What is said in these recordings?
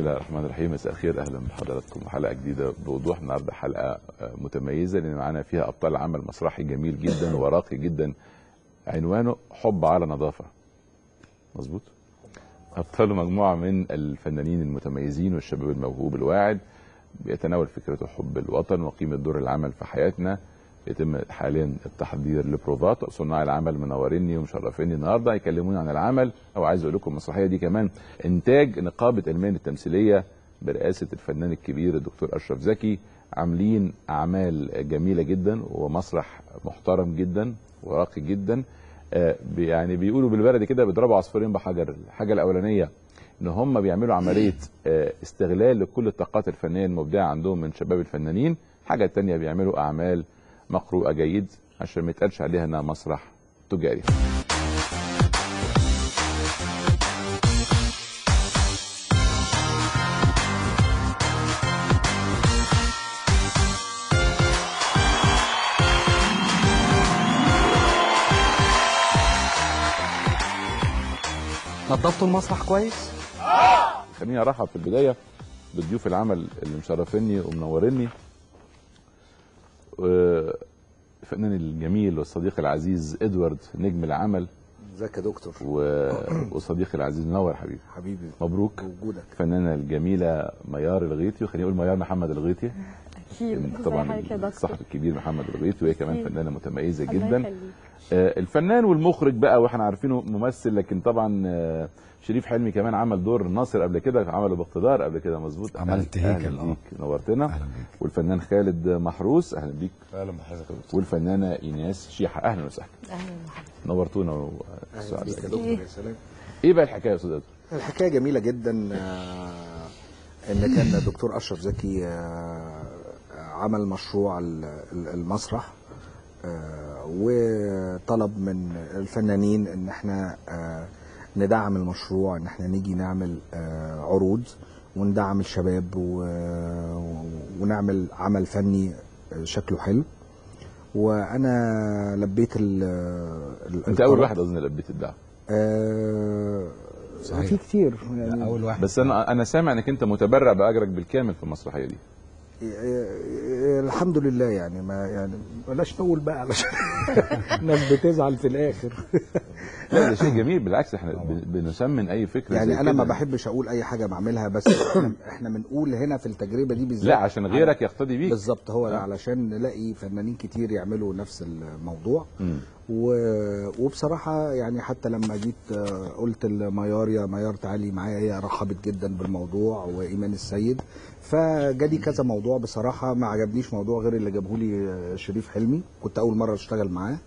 الله الرحمن الرحيم مساء الخير اهلا بحضراتكم حلقه جديده بوضوح النهارده حلقه متميزه لان معانا فيها ابطال عمل مسرحي جميل جدا وراقي جدا عنوانه حب على نظافه مظبوط ابطاله مجموعه من الفنانين المتميزين والشباب الموهوب الواعد بيتناول فكرته حب الوطن وقيمه دور العمل في حياتنا يتم حاليا التحضير لبروفات صناع العمل منوريني ومشرفيني النهارده يكلموني عن العمل او عايز اقول لكم المسرحيه دي كمان انتاج نقابه المهن التمثيليه برئاسه الفنان الكبير الدكتور اشرف زكي عاملين اعمال جميله جدا ومسرح محترم جدا وراقي جدا آه يعني بيقولوا بالبلدي كده بيضربوا عصفورين بحجر الحاجه الاولانيه ان هم بيعملوا عمليه آه استغلال لكل الطاقات الفنيه المبدعه عندهم من شباب الفنانين الحاجه الثانيه بيعملوا اعمال مقروءه جيد عشان ما يتقالش عليها انها مسرح تجاري نظفتوا المسرح كويس؟ خليني ارحب في البدايه بضيوف العمل اللي مشرفيني ومنوريني الفنان الجميل والصديق العزيز ادوارد نجم العمل ازيك يا دكتور و... وصديقي العزيز منور حبيبي حبيبي مبروك وجودك الفنانه الجميله ميار الغيطي وخليني اقول ميار محمد الغيطي اكيد طبعا زي الصحفي الكبير محمد الغيطي وهي كمان أكيد. فنانه متميزه الله جدا يخليك. آه، الفنان والمخرج بقى واحنا عارفينه ممثل لكن طبعا آه، شريف حلمي كمان عمل دور ناصر قبل كده عمله باقتدار قبل كده مظبوط عملت أهلا- هيكل، أهلا آه. بيك نورتنا اهلا بيك والفنان خالد محروس اهلا بيك اهلا بحضرتك والفنانه ايناس شيحه اهلا وسهلا اهلا وسهلا نورتونا اهلا وسعداء بيك يا جدا. دكتور يا سلام ايه بقى الحكايه يا استاذ أدوار؟ الحكايه جميله جدا آه، ان كان الدكتور اشرف زكي آه، عمل مشروع ال- ال- المسرح آه، وطلب من الفنانين ان احنا آه، ندعم المشروع ان احنا نيجي نعمل آه، عروض وندعم الشباب و- ونعمل عمل فني آه، شكله حلو وانا لبيت ال ال- انت اول الطلب. واحد اظن لبيت الدعوه آه صحيح. في كتير يعني اول واحد بس انا انا سامع انك انت متبرع باجرك بالكامل في المسرحيه دي آه، الحمد لله يعني ما يعني بلاش نقول بقى علشان الناس بتزعل في الاخر لا ده شيء جميل بالعكس احنا بن- بنسمن اي فكره يعني زي انا ما كده. بحبش اقول اي حاجه بعملها بس احنا احنا بنقول هنا في التجربه دي بالذات لا عشان غيرك يقتدي بيك بالظبط هو آه. علشان نلاقي فنانين كتير يعملوا نفس الموضوع مم. و... وبصراحة يعني حتى لما جيت آه، قلت لميار يا ميار تعالي معايا هي رحبت جدا بالموضوع وإيمان السيد فجالي كذا موضوع بصراحة ما عجبنيش موضوع غير اللي جابه لي آه، شريف حلمي كنت أول مرة أشتغل معاه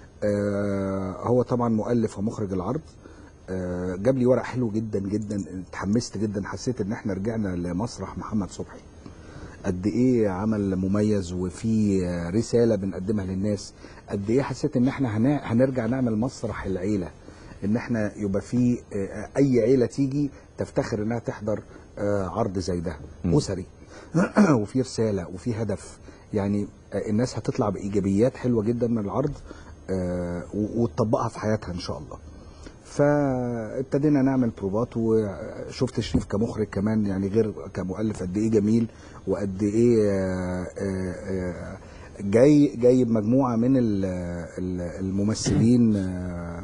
آه، هو طبعا مؤلف ومخرج العرض آه، جاب لي ورق حلو جدا جدا اتحمست جدا حسيت ان احنا رجعنا لمسرح محمد صبحي قد ايه عمل مميز وفي رساله بنقدمها للناس قد ايه حسيت ان احنا هنا- هنرجع نعمل مسرح العيله ان احنا يبقى في آه، اي عيله تيجي تفتخر انها تحضر آه، عرض زي ده مم. اسري وفي رساله وفي هدف يعني آه، الناس هتطلع بايجابيات حلوه جدا من العرض آه، و- وتطبقها في حياتها ان شاء الله فابتدينا نعمل بروفات وشفت شريف كمخرج كمان يعني غير كمؤلف قد ايه جميل وقد ايه آه، آه، آه، جاي جاي بمجموعه من ال- ال- الممثلين آه،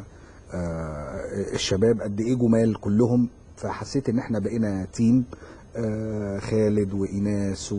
آه، الشباب قد ايه جمال كلهم فحسيت ان احنا بقينا تيم آه، خالد وايناس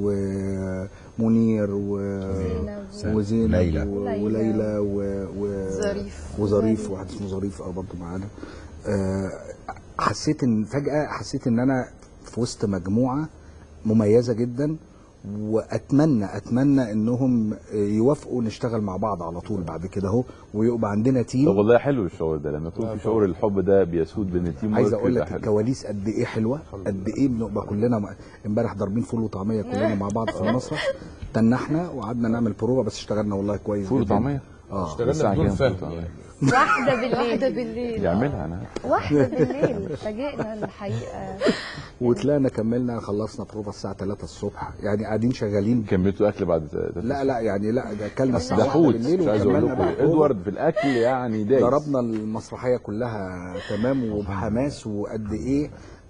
ومنير و... زينب. وزينب ليلى. و- وليلى و... و... ظريف. وظريف واحد اسمه ظريف اه برضه معانا آه، حسيت ان فجاه حسيت ان انا في وسط مجموعه مميزه جدا واتمنى اتمنى انهم يوافقوا نشتغل مع بعض على طول بعد كده اهو ويبقى عندنا طب تيم والله حلو الشعور ده لما يكون في شعور الحب ده بيسود بين التيم عايز ورك اقول يبقى لك حلو. الكواليس قد ايه حلوه قد ايه بنبقى كلنا م- امبارح ضاربين فول وطعميه كلنا مع بعض في المسرح تنحنا وقعدنا نعمل بروفه بس اشتغلنا والله كويس فول جداً. وطعميه اه الساعة اشتغلنا بدون كام فول فهم وطعمية؟ يعني واحدة بالليل واحدة بالليل يعملها انا واحدة بالليل فاجئنا الحقيقة وطلعنا كملنا خلصنا بروفه الساعه 3 الصبح يعني قاعدين شغالين كملتوا اكل بعد لا لا يعني لا ده اكلنا الساعه ده 1 حوت بالليل مش عايز اقول وكملنا لكم بقى بروفة. ادوارد في الاكل يعني دايس ضربنا المسرحيه كلها تمام وبحماس وقد ايه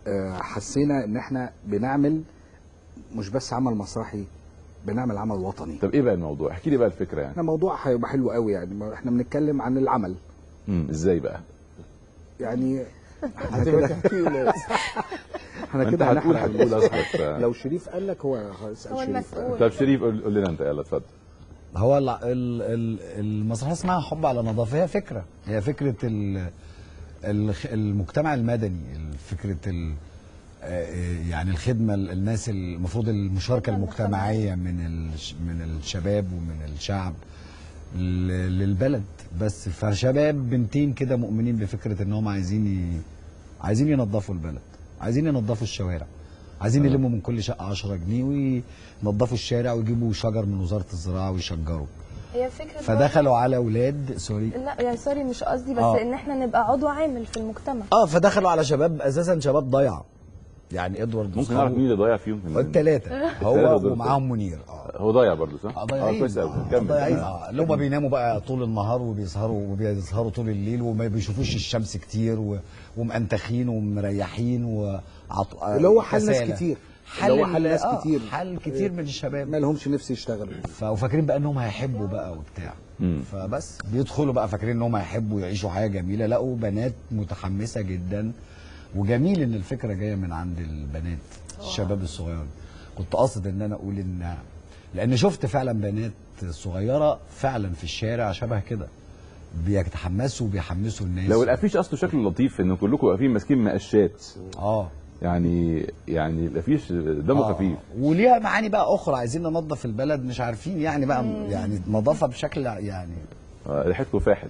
آه، حسينا ان احنا بنعمل مش بس عمل مسرحي بنعمل عمل وطني طب ايه بقى الموضوع احكي لي بقى الفكره يعني احنا موضوع هيبقى حلو قوي يعني ما احنا بنتكلم عن العمل امم ازاي بقى يعني احنا كده احنا ما انت كده هتقول هنحرق هتقول الناس. اصلك ف... لو شريف قال لك هو اسال هو شريف المسؤول طب شريف قول قول لنا انت يلا اتفضل هو ال- ال- ال- المسرحيه اسمها حب على نظافه هي فكره هي فكره ال- الخ- المجتمع المدني ال- فكره ال- آه، يعني الخدمه ال- الناس المفروض المشاركه المجتمعيه من الش- من الشباب ومن الشعب ل- للبلد بس فشباب بنتين كده مؤمنين بفكره ان هم عايزين ي- عايزين ينظفوا البلد عايزين ينظفوا الشوارع عايزين يلموا من كل شقه 10 جنيه وينظفوا الشارع ويجيبوا شجر من وزاره الزراعه ويشجروا هي فكره فدخلوا على اولاد سوري لا يا سوري مش قصدي بس آه. ان احنا نبقى عضو عامل في المجتمع اه فدخلوا على شباب اساسا شباب ضايعه يعني ادوارد ممكن نعرف مين اللي ضايع فيهم من- الثلاثه التلاتة هو دول. ومعاهم منير اه هو ضايع برضه صح؟ آه، ضايعين كويس قوي آه، كمل ضايعين اه اللي هم بيناموا بقى طول النهار وبيسهروا وبيسهروا طول الليل وما بيشوفوش الشمس كتير و... ومأنتخين ومريحين وعط... اللي هو حال ناس كسالى. كتير حل اللي هو حال ناس آه، كتير حل كتير من الشباب ما لهمش نفس يشتغلوا ف... وفاكرين بقى انهم هيحبوا بقى وبتاع مم. فبس بيدخلوا بقى فاكرين انهم هيحبوا يعيشوا حياه جميله لقوا بنات متحمسه جدا وجميل ان الفكره جايه من عند البنات الشباب الصغير كنت قاصد ان انا اقول ان لان شفت فعلا بنات صغيره فعلا في الشارع شبه كده بيتحمسوا وبيحمسوا الناس لو الافيش اصله شكله لطيف ان كلكم واقفين ماسكين مقشات اه يعني يعني الافيش دمه آه. خفيف وليها معاني بقى اخرى عايزين ننظف البلد مش عارفين يعني بقى يعني نظافه بشكل يعني آه، ريحتكم فاحت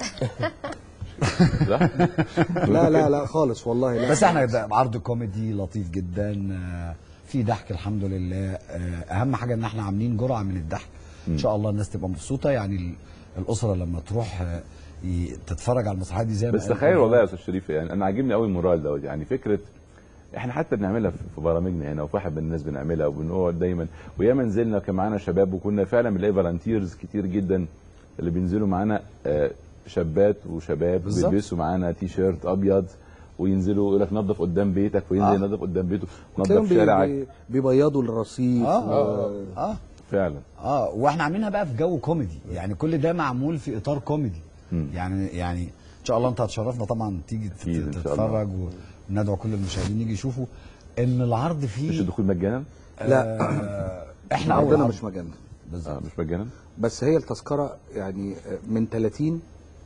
صح؟ لا لا لا خالص والله لا بس احنا ده عرض كوميدي لطيف جدا آه، في ضحك الحمد لله آه، اهم حاجه ان احنا عاملين جرعه من الضحك ان شاء الله الناس تبقى مبسوطه يعني ال- الاسره لما تروح آه، ي- تتفرج على المسرحيه دي زي ما بس قال تخيل أبو والله يا استاذ شريف يعني انا عاجبني قوي المورال دوت يعني فكره احنا حتى بنعملها في في برامجنا هنا وفي واحد من الناس بنعملها وبنقعد دايما وياما نزلنا كان معانا شباب وكنا فعلا بنلاقي فالنتيرز كتير جدا اللي بينزلوا معانا آه، شابات وشباب بالظبط. بيلبسوا معانا تي شيرت ابيض وينزلوا يقول لك نظف قدام بيتك وينزل آه. ينظف قدام بيته تلاقيهم نظف بي- شارعك بي- بيبيضوا الرصيف اه و- اه اه فعلا اه واحنا عاملينها بقى في جو كوميدي يعني كل ده معمول في اطار كوميدي مم. يعني يعني ان شاء الله انت هتشرفنا طبعا تيجي تت- أكيد إن شاء الله. تتفرج وندعو كل المشاهدين يجي يشوفوا ان العرض مش فيه الدخول مجانا لا آه احنا اول عندنا عرض. مش مجانا اه مش مجانا بس هي التذكره يعني من 30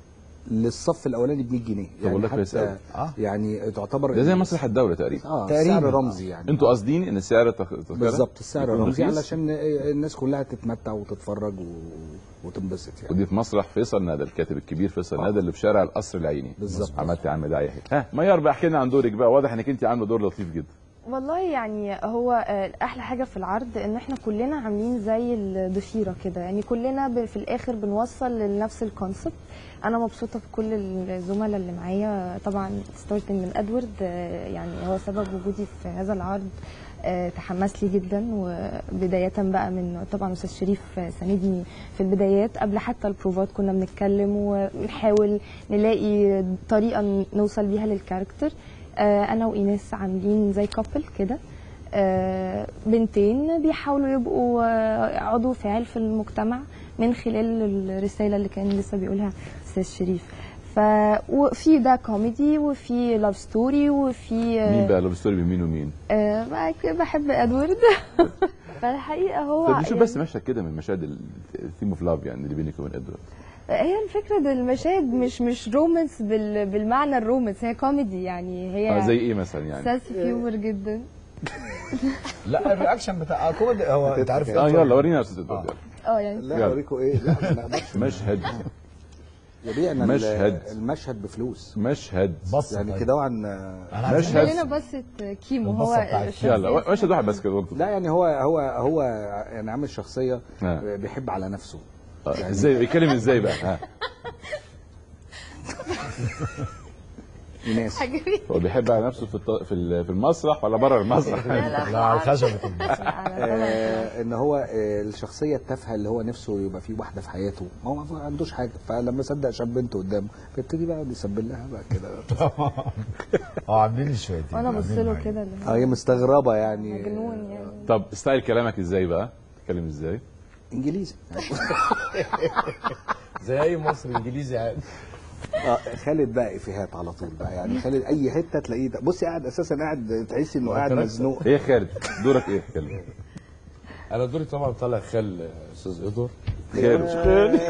للصف الاولاني ب 100 جنيه يعني والله كويس حتى أوي. آه. يعني تعتبر ده زي مسرح الدوله تقريبا اه تقريباً. سعر رمزي يعني انتوا قاصدين ان السعر التخ- التذكره بالظبط السعر يكون رمزي رخيص؟ علشان الناس كلها تتمتع وتتفرج و... وتنبسط يعني ودي في مسرح فيصل ندى الكاتب الكبير فيصل آه. ندى اللي في شارع القصر العيني بالظبط. عملت يا عم ده اي حاجه ها ميار بقى احكي لنا عن دورك بقى واضح انك انت عامله دور لطيف جدا والله يعني هو آه، احلى حاجه في العرض ان احنا كلنا عاملين زي الضفيره كده يعني كلنا ب- في الاخر بنوصل لنفس الكونسبت انا مبسوطه بكل الزملاء اللي معايا طبعا ستارتنج من ادوارد آه، يعني هو سبب وجودي في هذا العرض آه، تحمس لي جدا وبدايه بقى من طبعا استاذ شريف آه، ساندني في البدايات قبل حتى البروفات كنا بنتكلم ونحاول نلاقي طريقه نوصل بيها للكاركتر آه، انا وايناس عاملين زي كابل كده آه، بنتين بيحاولوا يبقوا آه، عضو فاعل في المجتمع من خلال الرساله اللي كان لسه بيقولها استاذ شريف ف وفي ده كوميدي وفي لاف ستوري وفي آه، مين بقى لو ستوري بين مين ومين آه، بقى كده بحب ادوارد فالحقيقه هو طب نشوف يعني بس مشهد كده من مشاهد الثيم اوف لاف يعني اللي بينك وبين ادوارد هي الفكره ده المشاهد مش مش رومانس بال... بالمعنى الرومانس هي كوميدي يعني هي اه زي ايه مثلا يعني ساس هيومر جدا لا الرياكشن بتاع آه، كوميدي هو انت عارف اه يلا ورينا يا استاذ ادوارد يلا. اه يعني لا يلا. اوريكم ايه لا ما نقدرش مشهد يبيعنا ال- مشهد. المشهد بفلوس مشهد بص يعني طيب. كده عن انا عارف مشهد. خلينا بصة كيمو هو البصة بتاعت الشخصية يلا مشهد واحد بس كده لا يعني هو هو هو يعني عامل شخصيه آه. بيحب على نفسه آه، ازاي بيتكلم ازاي بقى ها ايناس حاجة هو بيحب على نفسه في الط- في ال- في المسرح ولا بره المسرح لا على الخشبة آه ان هو آه الشخصيه التافهه اللي هو نفسه يبقى في واحده في حياته هو ما عندوش حاجه فلما صدق شاب بنت قدامه فيبتدي بقى يسبل لها بقى كده اه عاملين لي شويتين وانا ببص عاملين له معايا. كده اللي اه هي مستغربه يعني مجنون يعني طب ستايل كلامك ازاي بقى؟ تتكلم ازاي؟ انجليزي زي اي مصري انجليزي عادي اه خالد بقى افيهات على طول بقى يعني خالد اي حته تلاقيه ده. بصي قاعد اساسا قاعد تحسي انه قاعد كاركتر. مزنوق ايه يا خالد دورك ايه؟ اتكلم انا دوري طبعا طالع خال استاذ ادوار خالد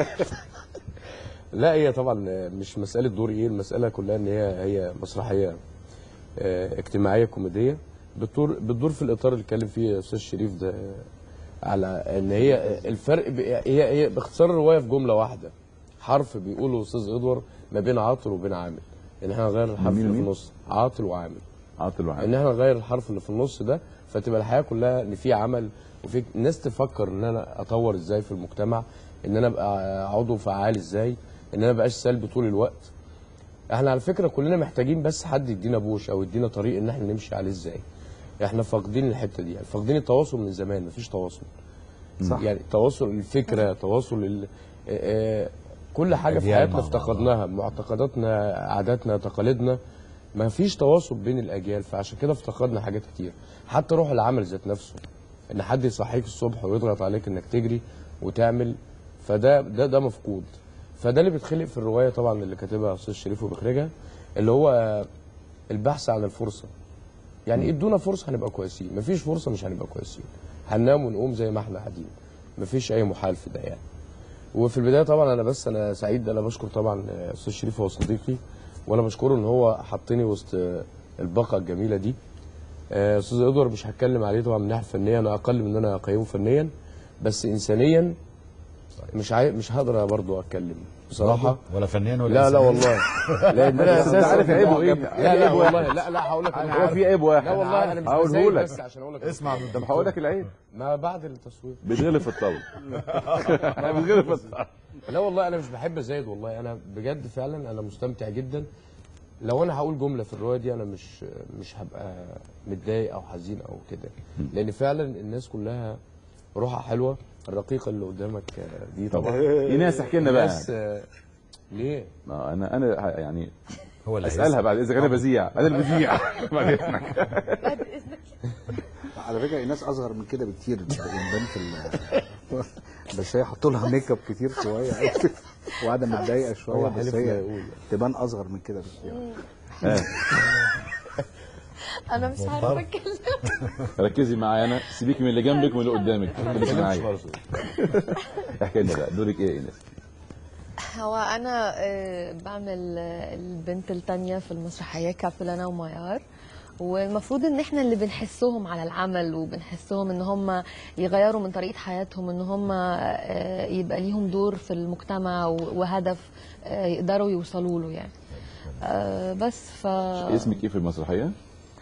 لا هي طبعا مش مساله دور ايه المساله كلها ان هي هي مسرحيه آه، اجتماعيه كوميديه بتدور بتدور في الاطار اللي اتكلم فيه استاذ شريف ده على ان هي الفرق ب- هي هي باختصار الروايه في جمله واحده حرف بيقوله استاذ ادوار ما بين عاطل وبين عامل ان احنا نغير الحرف مين اللي في ومين؟ النص عاطل وعامل عاطل ان وعامل احنا نغير الحرف اللي في النص ده فتبقى الحياه كلها ان في عمل وفي ناس تفكر ان انا اطور ازاي في المجتمع ان انا ابقى عضو فعال ازاي ان انا بقاش سلبي طول الوقت احنا على فكره كلنا محتاجين بس حد يدينا بوش او يدينا طريق ان احنا نمشي عليه ازاي احنا فاقدين الحته دي يعني فاقدين التواصل من زمان مفيش تواصل صح. يعني تواصل الفكره تواصل ال... آه، آه، كل حاجه في أجيال حياتنا مع بعض. افتقدناها معتقداتنا عاداتنا تقاليدنا ما فيش تواصل بين الاجيال فعشان كده افتقدنا حاجات كتير حتى روح العمل ذات نفسه ان حد يصحيك الصبح ويضغط عليك انك تجري وتعمل فده ده ده مفقود فده اللي بيتخلق في الروايه طبعا اللي كاتبها استاذ شريف وبيخرجها اللي هو البحث عن الفرصه يعني ادونا فرصه هنبقى كويسين مفيش فرصه مش هنبقى كويسين هننام ونقوم زي ما احنا قاعدين مفيش اي محال في ده يعني وفي البدايه طبعا انا بس انا سعيد انا بشكر طبعا استاذ شريف هو صديقي وانا بشكره ان هو حطني وسط الباقه الجميله دي آه، استاذ ادوار مش هتكلم عليه طبعا من الناحيه الفنيه انا اقل من ان انا اقيمه فنيا بس انسانيا مش عاي... مش هقدر برضه اتكلم بصراحه ولا فنان ولا لا لا إنسان. والله لان انا بس انت عارف اساسا عيبه ايه؟ لا لا والله لا لا هقول لك هو في عيب واحد لا والله انا مش هقوله بزايد لك بس عشان اقول لك اسمع من طب هقول لك العيب ما بعد التصوير بتغلف الطاوله بتغلف الطاوله لا والله انا مش بحب ازايد والله انا بجد فعلا انا مستمتع جدا لو انا هقول جمله في الروايه دي انا مش مش هبقى متضايق او حزين او كده لان فعلا الناس كلها روحها حلوه الرقيقه اللي قدامك آه، دي طبعا ايناس احكي لنا بقى الناس آه، ليه؟ ما انا انا يعني هو اللي اسالها بعد اذا كان انا بذيع انا اللي بذيع بعد اذنك على فكره ايناس اصغر من كده بكتير بتبان في ال- بس هي حطوا لها ميك اب كتير شويه وقاعده متضايقه شويه هو بس حلف لا هي يقول تبان اصغر من كده بكتير انا مش عارفه اتكلم ركزي معايا انا سيبيكي من اللي جنبك ومن اللي قدامك خليكي معايا خالص. احكي لنا بقى دورك ايه يا ايناس هو انا آه، بعمل آه، البنت التانية في المسرحيه كابولانا وميار والمفروض ان احنا اللي بنحسهم على العمل وبنحسهم ان هم يغيروا من طريقه حياتهم ان هم آه، يبقى ليهم دور في المجتمع و- وهدف آه، يقدروا يوصلوا له يعني آه، بس ف اسمك ايه في المسرحيه؟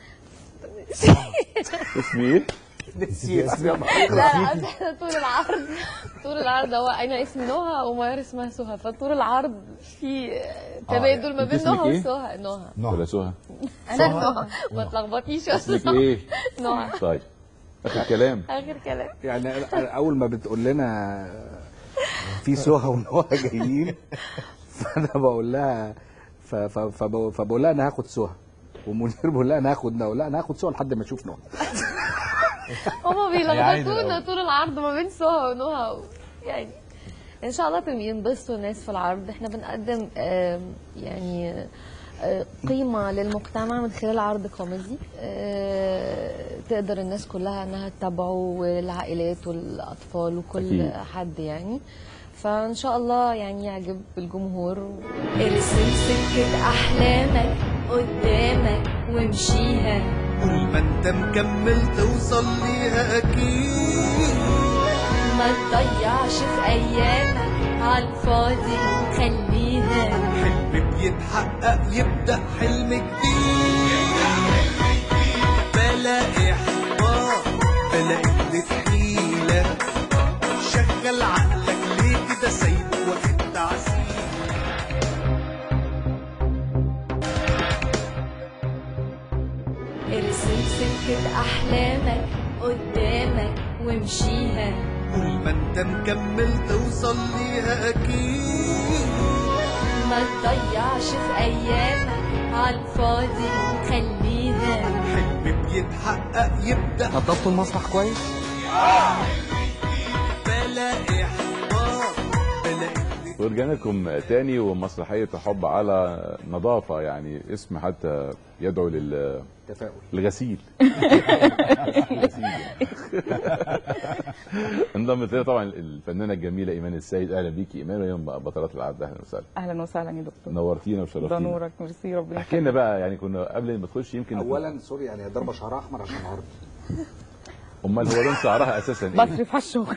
اسمي ايه؟ لا لا أصل احنا طول العرض طول العرض هو انا اسمي نهى وميار اسمها سهى فطول العرض في تبادل ما أنت بين اسمك نهى إيه؟ وسهى نهى ولا نهى سهى؟ انا نهى ما تلخبطيش اسمك اصلا ايه؟ نهى طيب اخر كلام اخر كلام يعني أنا- أنا اول ما بتقول لنا في سهى ونهى جايين فانا بقول لها ف- ف- فب- فبقول لها انا هاخد سهى ومنير بيقول لها انا هاخد نهى لا انا هاخد سهى لحد ما اشوف نهى هما هيعيد بيلخبطونا الأول. طول العرض ما بين سهى ونهى و- يعني ان شاء الله تم- ينبسطوا الناس في العرض احنا بنقدم آم، يعني آه، قيمة للمجتمع من خلال عرض كوميدي آه، تقدر الناس كلها انها تتابعه والعائلات والاطفال وكل أكيد. حد يعني فان شاء الله يعني يعجب الجمهور ارسم سكة أحلامك قدامك وامشيها طول ما انت مكمل توصل ليها اكيد ما تضيعش في أيامك عالفاضي خليها حلم بيتحقق يبدأ حلم جديد بلاقي حوار بلاقي اللي تحيلة شغل عقلك ليه كده سايبه واخد تعسير سكة أحلامك قدامك وامشيها طول ما انت مكمل توصل ليها اكيد ما تضيعش في أيامك عالفاضي خليها حلم بيتحقق يبدا نظفتوا المسرح كويس بلاقي احباط بلاقي ورجعنا لكم تاني ومسرحية حب على نظافة يعني اسم حتى يدعو لل تفاؤل الغسيل الغسيل يعني. انضمت لنا طبعا الفنانة الجميلة إيمان السيد أهلا بيكي إيمان وهي من بطلات العرض أهلا وسهلا اهلا وسهلا يا دكتور نورتينا ده وشرفتينا نورك ميرسي ربنا احكي لنا بقى يعني كنا قبل ما تخش يمكن اولا سوري يعني هي ضربه شعرها احمر عشان عرض امال هو لون شعرها اساسا ايه؟ بصرف على الشغل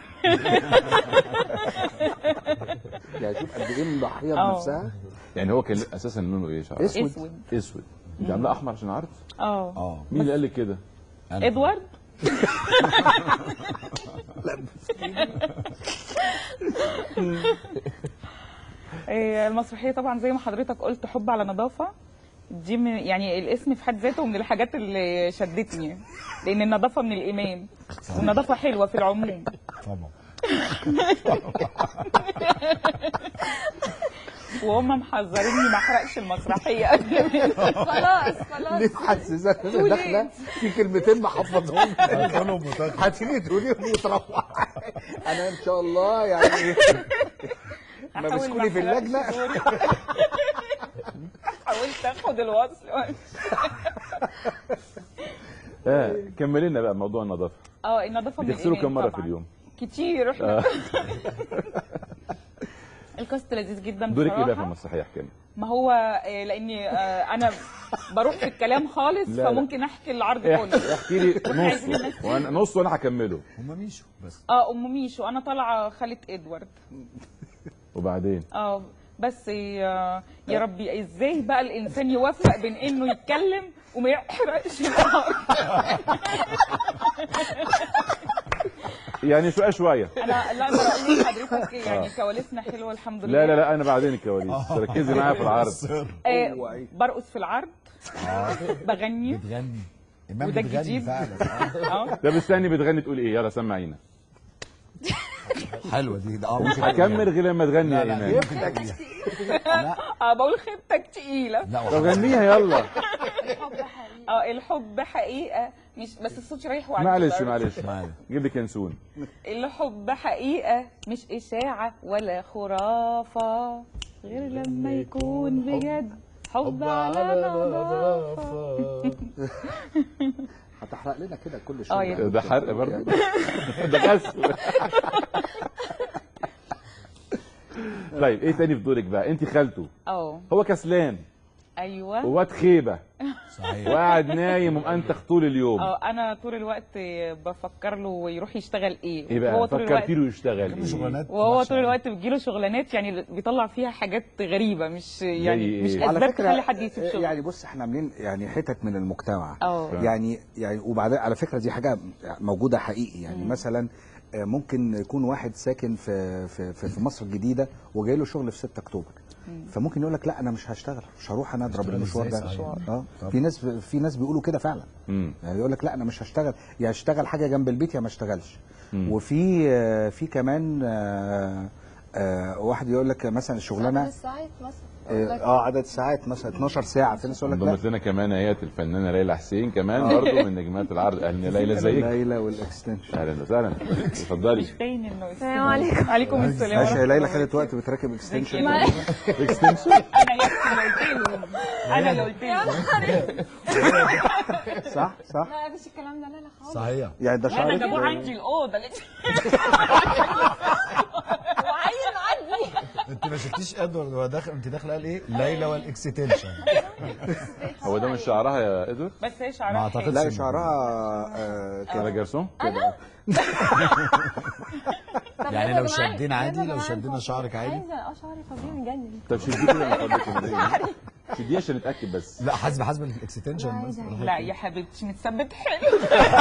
يعني شوف قد ايه مضحيه آه. بنفسها يعني هو كان اساسا لونه ايه شعرها؟ اسود اسود اسود انت عاملاه احمر عشان عرض؟ اه اه مين اللي قال لك كده؟ أنا. ادوارد إيه، المسرحيه طبعا زي ما حضرتك قلت حب على نظافه دي من يعني الاسم في حد ذاته من الحاجات اللي شدتني لان النظافه من الايمان والنظافه حلوه في العموم طبعا وهم محذريني ما احرقش المسرحيه خلاص خلاص ليه محسسه ان انا داخله في كلمتين ما حفظهم هتيجي تقولي لي تروح انا ان شاء الله يعني ما هحاول مسكوني في أحرقش اللجنه دوري. حاولت اخد الوصل اه كملي لنا بقى موضوع النظافه اه النظافه من بتغسلوا الإيمان كم مره طبعاً. في اليوم؟ كتير احنا آه. الكاست لذيذ جدا دورك ايه بقى في بصراحه المسرحيه احكي لنا ما هو آه، لاني آه، انا بروح في الكلام خالص لا، لا. فممكن احكي العرض كله احكي لي إحنا عايزين نص الناس- وانا نص وانا هكمله هم ميشوا بس اه ام ميشو انا طالعه خاله ادوارد وبعدين اه بس يا يا ربي ازاي بقى الانسان يوفق بين انه يتكلم وما يحرقش الارض يعني شويه شويه انا لا اقدر اقول لحضرتك يعني كواليسنا حلوه الحمد لله لا لا لا انا بعدين الكواليس ركزي معايا في العرض آه برقص في العرض بغني بتغني إمام وده بتغني الجديد. فعلا اه طب استني بتغني تقول ايه يلا سمعينا حلوه دي ده اه مش هكمل غير لما تغني يا لا لا ايمان لا اه بقول خيبتك تقيله لا طب غنيها يلا اه الحب حقيقه مش بس الصوت رايح وعلى معلش الأرض. معلش معلش. جيب لي كنسون الحب حقيقة مش إشاعة ولا خرافة غير لما يكون بجد حب على نظافة هتحرق لنا كده كل آه، شويه يا ده حرق برضه ده كسر طيب ايه تاني في دورك بقى انت خالته اه هو كسلان أيوه وواد خيبه صحيح وقاعد نايم ومأنتخ طول اليوم اه أنا طول الوقت بفكر له يروح يشتغل إيه ايه بقى وهو طول الوقت فكرتي له يشتغل ايه شغلانات وهو وحشة طول أوي. الوقت بيجيله شغلانات يعني بيطلع فيها حاجات غريبة مش يعني إيه؟ مش على أسباب فكره تخلي حد يسيب شغله يعني بص احنا عاملين يعني حتت من المجتمع اه يعني يعني وبعدين على فكره دي حاجه موجوده حقيقي يعني مثلا آه، ممكن يكون واحد ساكن في في في, في مصر الجديده وجاي له شغل في 6 اكتوبر فممكن يقول لك لا انا مش هشتغل مش هروح انا اضرب هشتغل المشوار إزاي ده صحيح. اه طبعا. في ناس في ناس بيقولوا كده فعلا مم. يعني يقول لك لا انا مش هشتغل يا اشتغل حاجه جنب البيت يا ما اشتغلش وفي آه، في كمان آه، آه، واحد يقول لك مثلا الشغلانه الساعات مثلا اه آه، عدد ساعات مثلا 12 ساعه في ناس يقول لك لا انضمت لنا كمان اهيت الفنانه ليلى حسين كمان برضه من نجمات العرض اهلا يا ليلى ازيك ليلى والاكستنشن اهلا وسهلا اتفضلي باين انه السلام عليكم. عليكم السلام ماشي يا ورحمة ليلى الله خدت وقت بتركب اكستنشن اكستنشن انا يا أختي اللي قلت لهم انا اللي قلت لهم صح صح لا مفيش الكلام ده لا لا خالص صحيح يعني ده انا شعرك جابوه عندي الاوضه وعين عندي انت ما شفتيش ادوارد وهو داخل انت داخله قال ايه ليلى والاكستنشن هو ده مش شعرها يا ادوارد بس هي ما شعرها أعتقدش. حلو لا شعرها آه، كده كده جرسون كده يعني لو شدينا عادي لو شدينا شعرك عادي عايزه اه شعري فظيع مجنن طب شديه كده من فضلك يا مدام. شديه عشان نتاكد بس لا حاسبه حاسبه الاكستنشن بس لا يا حبيبتي متثبت حلو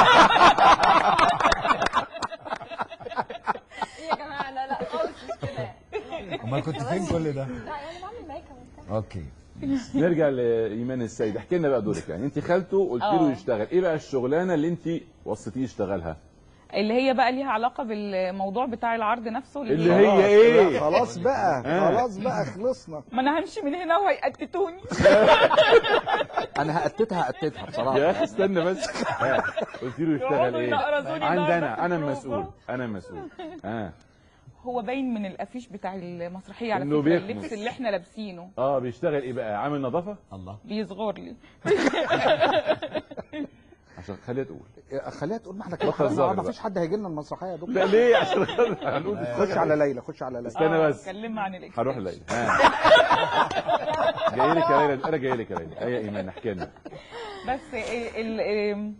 يا جماعه لا لا خالص مش كده امال كنت فين كل ده لا يعني بعمل ميك اب وبتاع. اوكي نرجع لايمان السيد احكي لنا بقى دورك يعني انت خالته قلت له آه. يشتغل ايه بقى الشغلانه اللي انت وصيتيه يشتغلها اللي هي بقى ليها علاقه بالموضوع بتاع العرض نفسه اللي هي ايه خلاص بقى آه. خلاص بقى خلصنا ما انا همشي من هنا وهيقتتوني انا هقتتها هقتتها بصراحه يا اخي استنى بس ها، قلت له يشتغل يقعدوا ايه ينقرزوني عندنا النهاردة انا في المسؤول البروفة. انا المسؤول اه هو باين من الافيش بتاع المسرحيه على إنه فكره بيخمس. اللبس اللي احنا لابسينه اه بيشتغل ايه بقى عامل نظافه الله بيصغر لي عشان خليها تقول خليها تقول ما احنا بطل كده زهر ما بقى. فيش حد هيجي لنا المسرحيه يا دكتور لا ليه عشان خاطر هنقول خش على ليلى خش على ليلى استنى آه، بس اتكلمنا عن الاكس هروح ليلى ها جاي لك يا ليلى انا جاي لك يا ليلى ايه يا ايمان احكي لنا بس ال ال ال-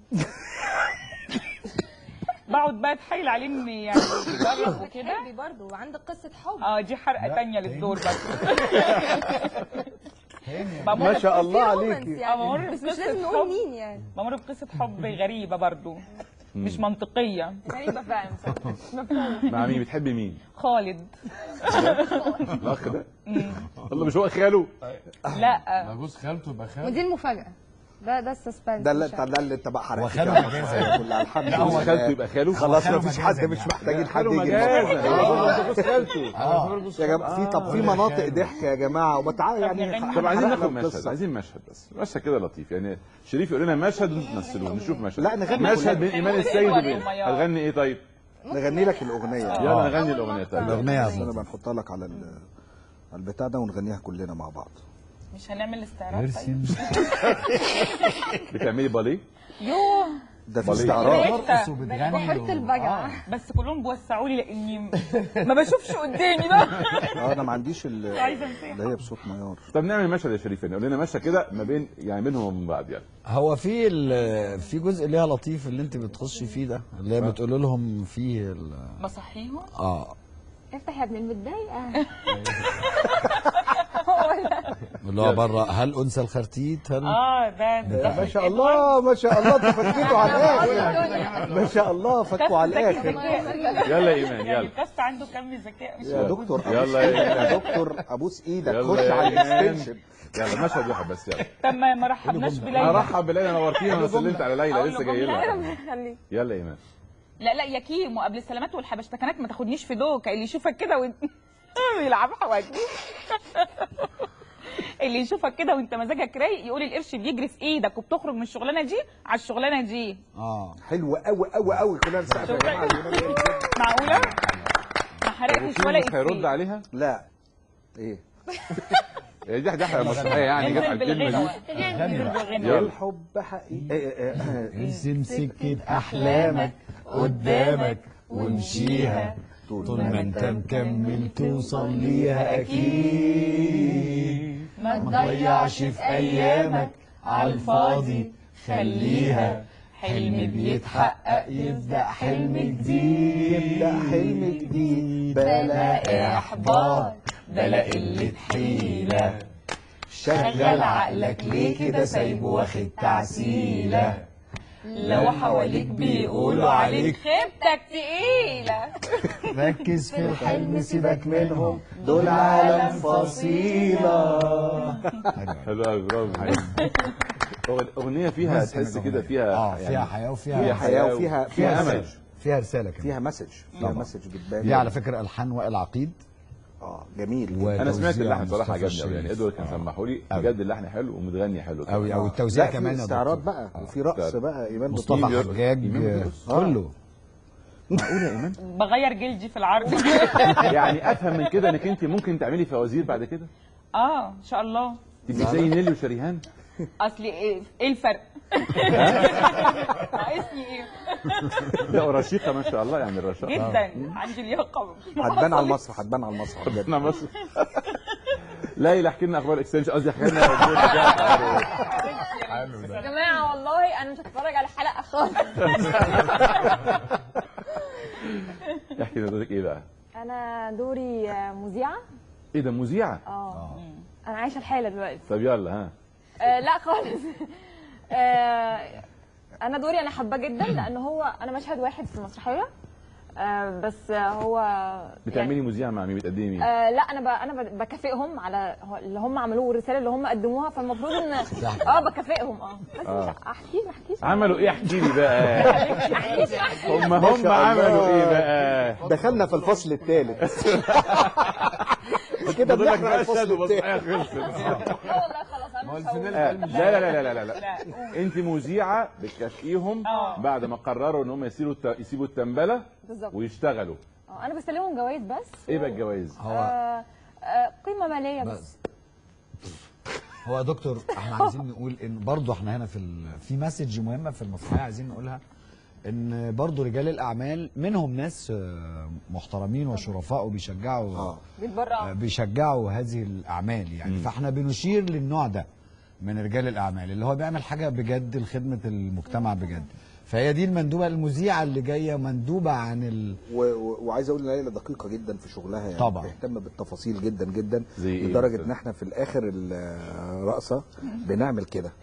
بقعد بقى اتحايل عليه ان يعني يجرب وكده بتحبي برضه وعندك قصه حب اه دي حرقه لا، تانية تاني. للدور بس تاني بمر ما شاء الله في romance عليكي آه، بمر يعني بس مش بقصة لازم نقول حب. مين يعني بمر بقصه حب غريبه برضو مش منطقيه غريبه فعلا مش مفهومه مع مين بتحبي مين خالد الاخ ده والله مش هو خاله لا ما جوز خالته يبقى خالته ودي المفاجاه ده ده السسبنس ده اللي انت ده اللي انت بقى حرقت وخاله كده مجازا. المسرحية كلها الحمد لا، هو جوز لله خالته يبقى خاله خلاص خاله ما فيش مجازا حد مش يعني. محتاجين حد خاله يجي مجازا المسرحية. هو برضه جوز خالته اه يا جماعه في طب في مناطق ضحك يا جماعه وبتع يعني طب طب عايزين حرقنا ناخد مشهد القصة. عايزين مشهد بس مشهد كده لطيف يعني شريف يقول لنا مشهد ونمثلوه نشوف مشهد لا، نغني مشهد كلنا. بين ايمان السيد وبين وميار. هتغني ايه طيب نغني لك الاغنيه يلا نغني الاغنيه طيب الأغنية بس انا بنحطها لك على ال- على البتاع ده ونغنيها كلنا مع بعض مش هنعمل استعراض طيب ارسم بتعملي باليه يوه ده في بليغ. استعراض ترقص وبتغني بحيره و- البجعه بس كلهم بيوسعوا لي لاني ما بشوفش قدامي بقى اه انا ما عنديش ال- عايزة أنساها. اللي هي بصوت ميار طب نعمل مشهد يا شريف يعني قول لنا مشهد كده ما بين يعني بينهم وبين بعض يعني هو في ال- في جزء ليها لطيف اللي انت بتخشي فيه ده اللي هي بتقول لهم فيه ال- بصحيهم اه افتح يا ابن المتضايقه اللي هو بره هل انثى الخرتيت هل اه ده ده ما شاء الله ما شاء الله انتوا فكيتوا على الاخر ما شاء الله فكوا على الاخر يلا يا ايمان يعني يلا الكاست عنده كم ذكاء مش يا دكتور أبوس يلا يا إيدك، يا إيمان. دكتور ابوس ايدك يلا خش يا على إيمان. الاكستنشن يلا مشهد واحد بس يلا طب ما ما رحبناش بليلى ارحب بليلى نورتينا انا سلمت على ليلى أقول لسه له جاي لها ربنا يخليك يلا يا ايمان لا لا يا كيمو قبل السلامات والحبشتكنات ما تاخدنيش في دوكا اللي يشوفك كده وانت بيلعب حواجبي اللي يشوفك كده وانت مزاجك رايق يقول القرش بيجري في ايدك وبتخرج من الشغلانه دي على الشغلانه دي اه حلو قوي قوي قوي كلنا نسقف يا جماعه معقوله ما حرقتش ولا مش هيرد إفيه. عليها لا ايه هي دي دي حاجه مسرحيه يعني جت على انزل الكلمه بالغنى دي انزل بالغنى يلا. الحب حقيقي إيه إيه إيه. ارسم سكة أحلامك قدامك وامشيها طول ما انت مكمل توصل ليها أكيد ما ما تضيعش في أيامك عالفاضي خليها حلم بيتحقق يبدأ حلم جديد يبدا حلم جديد بلا إحباط بلا قلة حيلة شغل عقلك ليه كده سايبه واخد تعسيلة لو حواليك بيقولوا عليك خيبتك تقيله ركز في الحلم سيبك منهم دول عالم فصيلة حلو قوي برافو أغ- اغنيه فيها تحس كده فيها اه يعني فيها حياة وفيها فيها حياه مسج. وفيها فيها فيها امل مسج فيها رسالة كمان فيها مسج فيها طبعا. مسج بتبان دي على فكرة ألحان وائل عقيد اه جميل و- انا سمعت توزيع اللحن بصراحه مصطفى عجبني قوي يعني الشريف. ادوارد كان سمحوا لي أوي. بجد اللحن حلو ومتغني حلو كمان. أوي أو التوزيع لا كمان في يا استعراض دكتور. بقى وفي رقص استعراض. بقى ايمان مصطفى بتقول بيرقص. حجاج إيمان بيرقص. كله معقوله يا ايمان بغير جلدي في العرض يعني افهم من كده انك انت ممكن تعملي فوازير بعد كده اه ان شاء الله تبقي زي نيلي وشريهان اصل ايه ايه الفرق ناقصني ايه لا ورشيقه ما شاء الله يعني الرشاقه جدا عندي لياقه هتبان على المسرح هتبان على المسرح بجد احنا مصر ليلى احكي لنا اخبار الاكستنشن قصدي احكي لنا يا جماعه والله انا مش هتفرج على الحلقه خالص احكي لنا دورك ايه بقى انا دوري آه، مذيعه ايه ده مذيعه اه انا عايشه الحاله دلوقتي طب يلا ها آه لا خالص آه انا دوري انا حابه جدا لان هو انا مشهد واحد في المسرحيه آه بس هو بتعملي مذيعه مع مين بتقدمي مين آه لا انا ب... انا ب... بكافئهم على هو- اللي هم عملوه والرساله اللي هم قدموها فالمفروض ان اه بكافئهم اه بس آه. مش احكي احكي عملوا ايه احكي لي بقى احكي احكي هم ما هم شاء عملوا الله. ايه بقى دخلنا في الفصل الثالث كده فاضل لك بنحرق بقى الفصل الشهاده الثالث والمسرحيه خلصت لا والله خلاص انا مش هقول. آه، لا لا لا لا لا لا انت مذيعه بتكافئيهم آه. بعد ما قرروا ان هم يسيبوا الت- يسيبوا التنبله بالظبط ويشتغلوا اه انا بسلمهم جوائز بس ايه بقى الجوائز هو آه آه قيمه ماليه بس بس هو يا دكتور احنا عايزين نقول ان برضه احنا هنا في ال... في مسج مهمه في المسرحيه عايزين نقولها ان برضه رجال الاعمال منهم ناس آه، محترمين وشرفاء وبيشجعوا اه بيتبرعوا بيشجعوا هذه الاعمال يعني فاحنا بنشير للنوع ده من رجال الاعمال اللي هو بيعمل حاجه بجد لخدمه المجتمع بجد فهي دي المندوبه المذيعه اللي جايه مندوبه عن ال... و- و- وعايز اقول ان ليلى دقيقه جدا في شغلها يعني طبعاً. بتهتم بالتفاصيل جدا جدا زي إيه لدرجه مثلاً؟ ان احنا في الاخر الرقصه بنعمل كده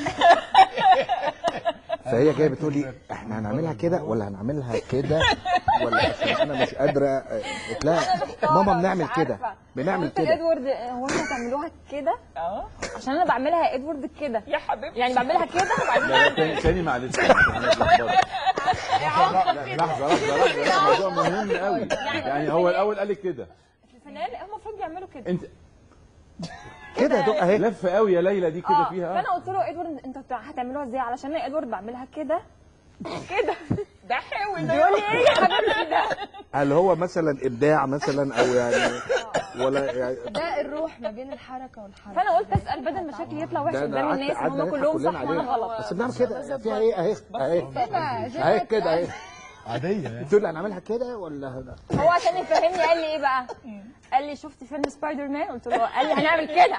فهي جايه بتقول لي احنا هنعملها كده ولا هنعملها كده ولا عشان انا مش قادره قلت لها ماما بنعمل كده بنعمل قلت كده لادوارد هو انتوا هتعملوها كده اه عشان انا بعملها يا ادوارد كده يا حبيبتي يعني بعملها كده وبعدين لا لا تاني تاني معلش أنا اتلخبطت. لا، لحظه لحظه لحظه الموضوع مهم قوي يعني هو الاول قال لك كده الفنان هم المفروض بيعملوا كده انت كده يا دق اهي لفه قوي يا ليلى دي كده اه فيها فانا قلت له ادوارد انتوا بتاع- هتعملوها ازاي علشان انا ادوارد بعملها كده كده ده حاول بيقول لي ايه يا حبيبتي ده هل هو مثلا ابداع مثلا او يعني ولا يعني ده الروح ما بين الحركه والحركه فانا قلت اسال بدل ما شكلي يطلع وحش ده أنا قدام قعدت- الناس ان قعدنا هم نضحك كلهم كلنا صح عليه. وانا غلط بس بنعمل كده فيها ايه اهي اهي اهي كده اهي عاديه يعني تقول لي هنعملها كده ولا هو عشان يفهمني قال لي ايه بقى قال لي شفت فيلم سبايدر مان قلت له قال لي هنعمل كده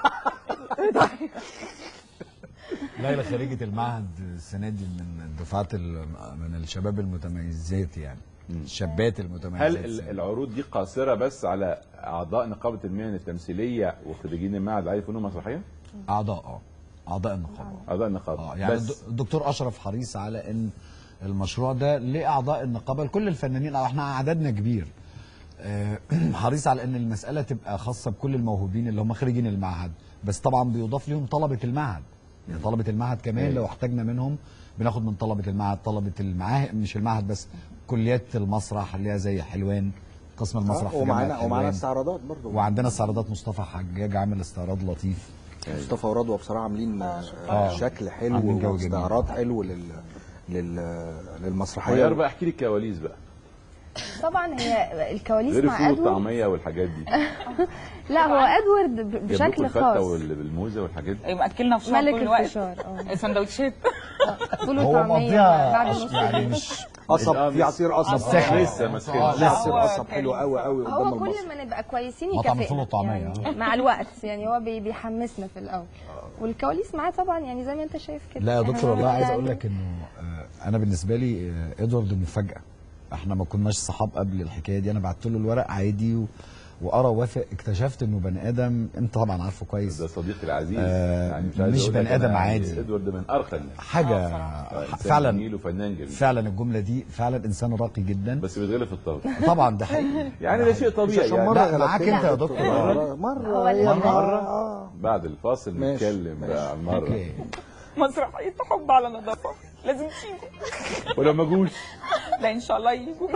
ليلى خريجة المعهد السنة دي من الدفعات ال- من الشباب المتميزات يعني الشابات المتميزات هل ال- العروض دي قاصره بس على اعضاء نقابه المهن التمثيليه وخريجين المعهد العالي للفنون المسرحيه؟ أعضاء اه أعضاء النقابة اعضاء النقابه اه يعني بس الد- الدكتور أشرف حريص على إن المشروع ده لأعضاء النقابة لكل الفنانين أو احنا عددنا كبير آه، حريص على ان المساله تبقى خاصه بكل الموهوبين اللي هم خريجين المعهد بس طبعا بيضاف لهم طلبه المعهد يعني طلبه المعهد كمان أيوة. لو احتاجنا منهم بناخد من طلبه المعهد طلبه المعاهد مش المعهد بس كليات المسرح اللي هي زي حلوان قسم المسرح في جامعة ومعانا ومعانا حلوان. استعراضات برضو وعندنا استعراضات مصطفى حجاج عامل استعراض لطيف مصطفى ورضوى بصراحه عاملين آه. آه. شكل حلو عاملين جو جميل. واستعراض حلو لل لل للمسرحيه غير بقى احكي لي الكواليس بقى طبعا هي الكواليس غير مع الفول ادوارد والطعميه والحاجات دي لا هو ادوارد ب- جابوا لكم بشكل الفته خاص وال- بالموزه والحاجات دي مأكلنا في شهر ملك طول الوقت الفشار اه سندوتشات فول هو وطعميه مقضيها بعد أش- نص يعني الليل. مش قصب آه، في عصير قصب مساحة. لسه ما آه، سخنش في عصير هو قصب كان حلو قوي قوي قدام هو المسرح كل ما نبقى كويسين مطعم الفول يكافئنا والطعمية، يعني مع الوقت يعني هو بي- بيحمسنا في الاول والكواليس معاه طبعا يعني زي ما انت شايف كده لا يا إحنا دكتور والله عايز يعني اقول لك انه آه، انا بالنسبه لي آه، ادوارد مفاجاه احنا ما كناش صحاب قبل الحكايه دي انا بعت له الورق عادي و... وارى وافق اكتشفت انه بني ادم انت طبعا عارفه كويس ده صديقي العزيز آه، عايز مش أقول بني لك آدم أنا عادي. ادوارد من ارقى الناس حاجه آه، إنسان فعلا جميل وفنان جميل فعلا الجمله دي فعلا انسان راقي جدا بس بيتغلب في الطبخ طبعا ده حقيقي يعني ده شيء طبيعي عشان يعني مرة لا، معاك غلبتني أنت يا يا دكتور. مرة مرة هو هي اللي- مرة آه. بعد الفاصل ماشي. نتكلم بقى عن مره اوكي مسرحية حب على نظافة لازم تيجوا ولو ما جوش لا ان شاء الله يجوا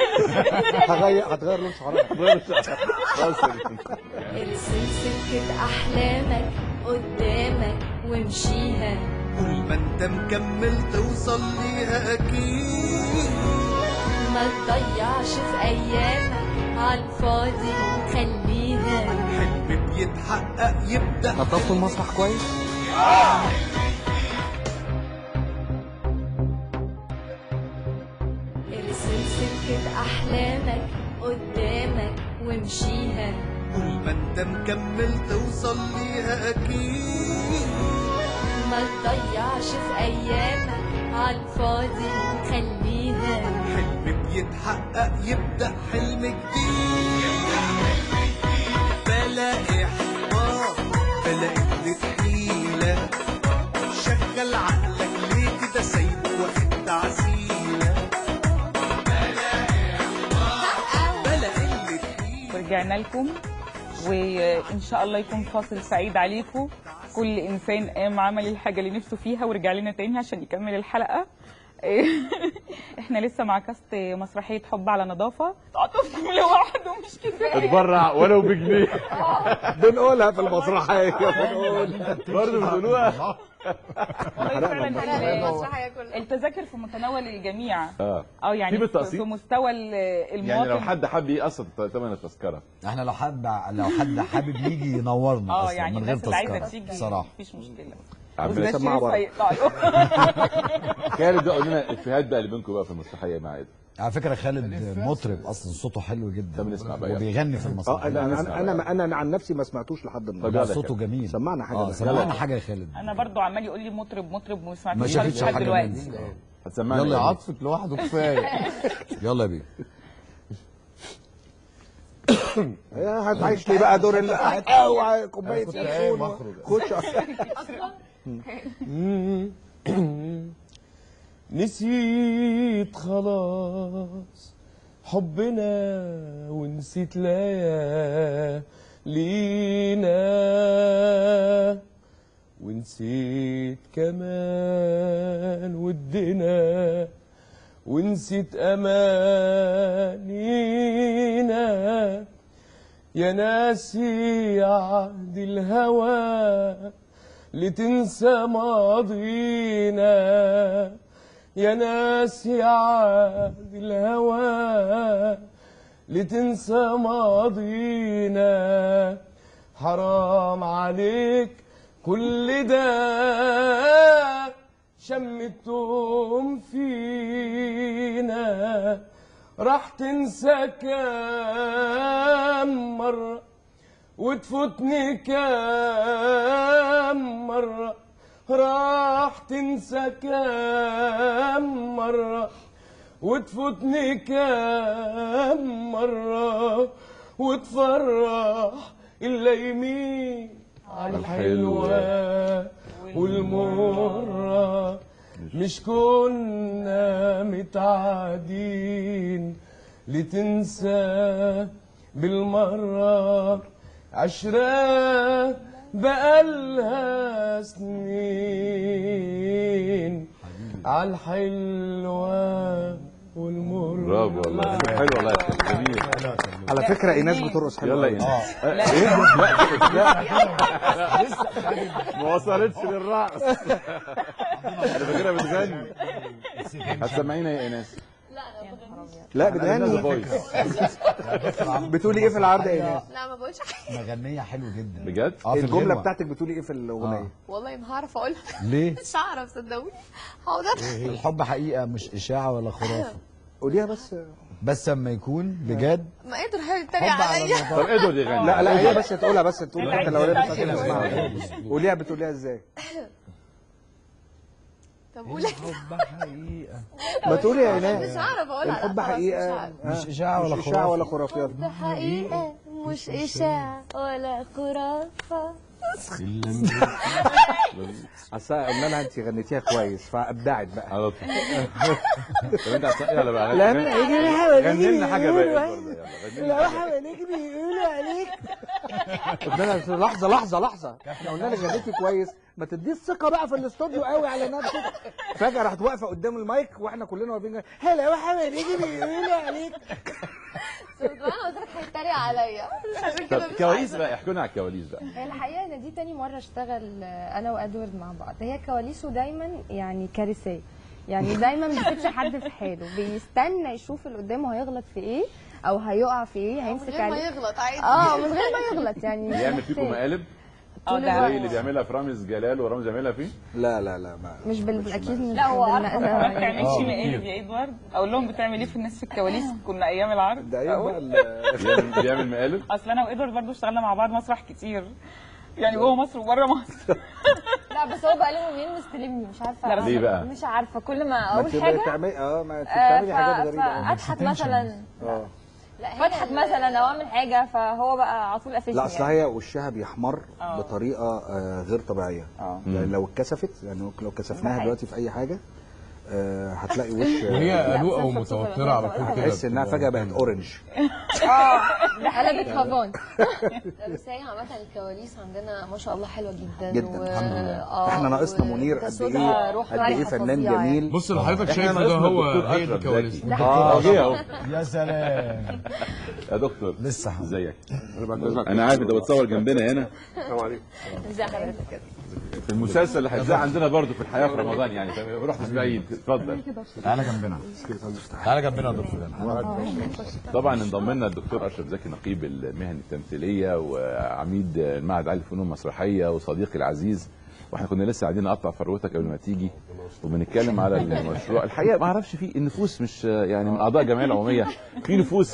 هغير هتغير لون شعرها فاصل ارسم سكة أحلامك قدامك وامشيها طول ما انت مكمل توصل ليها اكيد ما تضيعش في أيامك عالفاضي خليها حلم بيتحقق يبدأ نظفت المسرح كويس ارسم سكة أحلامك قدامك وامشيها طول ما انت مكمل توصل ليها اكيد ما تضيعش في أيامك عالفاضي خليها حلم بيتحقق يبدأ حلم جديد بلا إحباط بلا قلة حيلة شغل عقلك ليه كده سايبه واخد تعزيلة بلا ورجعنا لكم وان شاء الله يكون فاصل سعيد عليكم كل انسان قام عمل الحاجه اللي نفسه فيها ورجع لنا تاني عشان يكمل الحلقه احنا لسه مع كاست مسرحيه حب على نظافه تعاطفكم لوحده مش كفايه اتبرع ولو بجنيه بنقولها في المسرحيه بنقول برضه بتقولوها والله فعلا ال- المسرحيه كلها التذاكر في متناول الجميع اه اه يعني في في بالتقسيط؟ في مستوى ال- المواطن يعني لو حد حب يقسط ثمن التذكره احنا لو حد لو حد حابب يجي ينورنا اه اصلا يعني من غير الناس اللي عايزه تذكره تيجي بصراحه مفيش مشكله عمال وده نسمعها شريف بره. هيقطع له خالد بقى قول لنا افيهات بقى اللي بينكم بقى في المسرحيه مع ايه على فكره خالد مطرب اصلا صوته حلو جدا طب نسمع بقى، يلا. وبيغني في اه المسرح انا نسمع انا بقى. انا انا عن نفسي ما سمعتوش لحد طب النهارده لا يلا صوته كده. جميل سمعنا حاجة اه بقى. سمعنا حاجه يا خالد انا برضو عمال يقول لي مطرب مطرب وما ما سمعتوش شافتش لحد حاجه دلوقتي منه. هتسمعنا يلا إيه؟ عطفك لوحده كفايه يلا بيه يا هتعيش لي بقى دور ال اوعى كوبايه كنت قايم ينسون أخرج. خش نسيت خلاص حبنا ونسيت ليالينا ونسيت كمان ودنا ونسيت امانينا يا ناسي عهد الهوى لتنسى ماضينا يا ناسي عهد الهوى لتنسى ماضينا حرام عليك كل ده شمتهم فينا راح تنسى كام مرة وتفوتني كام مرة راح تنسى كام مرة وتفوتني كام مرة وتفرح اللايمين على الحلوة والمرة مش كنا متعادين لتنسى بالمرة عشرة بقالها سنين على الحلوة والمرة برافو والله حلو والله يا خالد. جميل على فكره ايناس بترقص حلو يلا أوي. ايه ما وصلتش للرقص انا فاكرها بتغني هتسمعينا ايه يا ايناس؟ لا أنا بتغني فويس بتقولي ايه في العرض يا ايناس لا ما بقولش حاجه مغنيه حلو جدا بجد؟ اه في الجمله الغنوة. بتاعتك بتقولي ايه في الاغنيه والله ما هعرف اقولها ليه مش هعرف صدقوني حاضر الحب حقيقه مش اشاعه ولا خرافه قوليها بس بس لما يكون بجد ما قدر يتريق حب على عليا طب ادوارد يغني لا لا هي بس تقولها بس تقول حتى لو هي العيد بتاعتك بتاعتك. اسمعها قوليها بتقوليها ازاي طب قول الحب حقيقه ما تقولي يا مش ايناس هعرف اقولها لا، الحب خلاص، مش حقيقه هعرف. مش اشاعه ولا مش اشاعه خرافه ولا خرافيات ده حقيقة مش إشاعة ولا خرافة اصل قلنا لها انت غنيتيها كويس فابدعت بقى على طول طب انت هتسقي ولا بقى لا، غني- يجي لي حواليك غني لنا حاجه بيقولوا بقى عايز- برضه، يلا، غني لنا لا حاجة. حواليك بيقولوا عليك قلنا لها لحظه لحظه لحظه احنا قلنا لك غنيتي كويس ما تديش ثقه بقى في الاستوديو قوي على نفسك فجاه راحت واقفه قدام المايك واحنا كلنا واقفين هلا حواليك بيقولوا عليك انا قلت لك هيتريق عليا عشان كده طب مش كواليس عايزة. بقى احكوا لنا على الكواليس بقى هي الحقيقه ان دي تاني مره اشتغل آه، انا وادوارد مع بعض هي كواليسه دايما يعني كارثيه يعني دايما ما بيسيبش حد في حاله بيستنى يشوف اللي قدامه هيغلط في ايه او هيقع في ايه من هيمسك غير ما عليه يغلط عادي اه من غير ما يغلط يعني بيعمل فيكم مقالب اه زي ده اللي بيعملها في رامز جلال ورامز يعملها فيه لا لا لا ما مش بال... اكيد مش لا، هو بالنقد أرقم. ما يعني. بتعملش آه. مقالب يا ادوارد اقول لهم بتعمل ايه في الناس في الكواليس كنا ايام العرض ده ايه أقول. بقى ال- بيعمل- بيعمل مقالب اصل انا وادوارد برضو اشتغلنا مع بعض مسرح كتير يعني جوه مصر وبره مصر لا بس هو بقى له يومين مستلمني مش عارفه لا، بس ليه بقى؟ مش عارفه كل ما ما اقول تبقى حاجه تعملي اه ما آه، بتعملي حاجات ف- غريبه أوي. فاضحك مثلا اه لا هي بضحك ال- مثلا او اعمل حاجه فهو بقى على طول قافشني لا اصل يعني. هي وشها بيحمر آه. بطريقه آه، غير طبيعيه اه يعني لو اتكسفت يعني ممكن لو كسفناها حقيقي. دلوقتي في اي حاجه آه، هتلاقي وش وهي آه، قلوقه بس أنا ومتوتره على طول كده تحس انها بتبقى فجاه بقت جامدة. اورنج اه قلبت هافان لا، بس هي عامة الكواليس عندنا ما شاء الله حلوة جدا جدا و... الحمد لله آه، احنا ناقصنا و- منير قد تصويرها ايه روح قد رائحة ايه فنان فظيعة يعني. جميل بص اللي حضرتك إحنا شايفه ده ناقصنا هو الدكتور هي أشرف الكواليس زكي. اه جه اهو يا سلام يا دكتور لسه حاضر. ازيك انا بعتذر انا عارف انت بتصور جنبنا هنا السلام عليكم ازي حضرتك في المسلسل اللي هيتذاع عندنا برضه في الحياه في رمضان يعني ما رحتش بعيد اتفضل تعالى جنبنا تعالى جنبنا يا دكتور طبعا انضم لنا الدكتور اشرف زكي نقيب المهن التمثيليه وعميد المعهد العالي للفنون المسرحيه وصديقي العزيز واحنا كنا لسه قاعدين نقطع فروتك قبل ما تيجي وبنتكلم على المشروع الحقيقه ما اعرفش في النفوس مش يعني من اعضاء الجمعيه العموميه في نفوس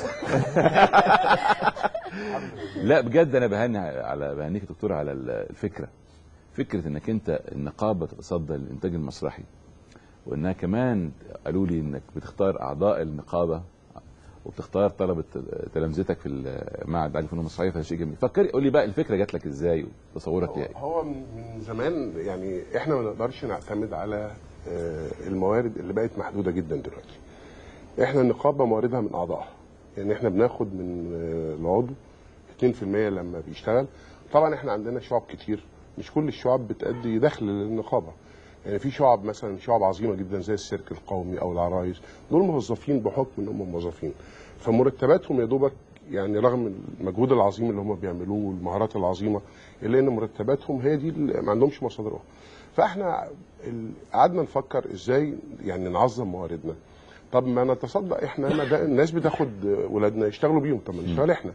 لا بجد انا بهني على بهنيك يا دكتور على الفكره فكره انك انت النقابه تتصدى للانتاج المسرحي وانها كمان قالوا لي انك بتختار اعضاء النقابه وبتختار طلبه تلامذتك في المعهد العالي للفنون المسرحيه فده شيء جميل فكري قول لي بقى الفكره جات لك ازاي وتصورك ايه هو من من زمان يعني احنا ما نقدرش نعتمد على آه، الموارد اللي بقت محدوده جدا دلوقتي احنا النقابه مواردها من اعضائها يعني احنا بناخد من آه، العضو 2% لما بيشتغل طبعا احنا عندنا شعب كتير مش كل الشعب بتأدي دخل للنقابه يعني في شعب مثلا شعب عظيمه جدا زي السيرك القومي او العرايس دول موظفين بحكم ان هم موظفين فمرتباتهم يا دوبك يعني رغم المجهود العظيم اللي هم بيعملوه والمهارات العظيمه الا ان مرتباتهم هي دي اللي ما عندهمش مصادر أخرى. فاحنا ال- قعدنا نفكر ازاي يعني نعظم مواردنا طب ما نتصدق احنا ما ده الناس بتاخد ولادنا يشتغلوا بيهم طب ما نشتغل احنا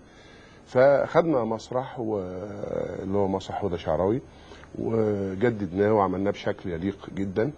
فخدنا مسرح و- اللي هو مسرح هدى شعراوي وجددناه وعملناه بشكل يليق جدا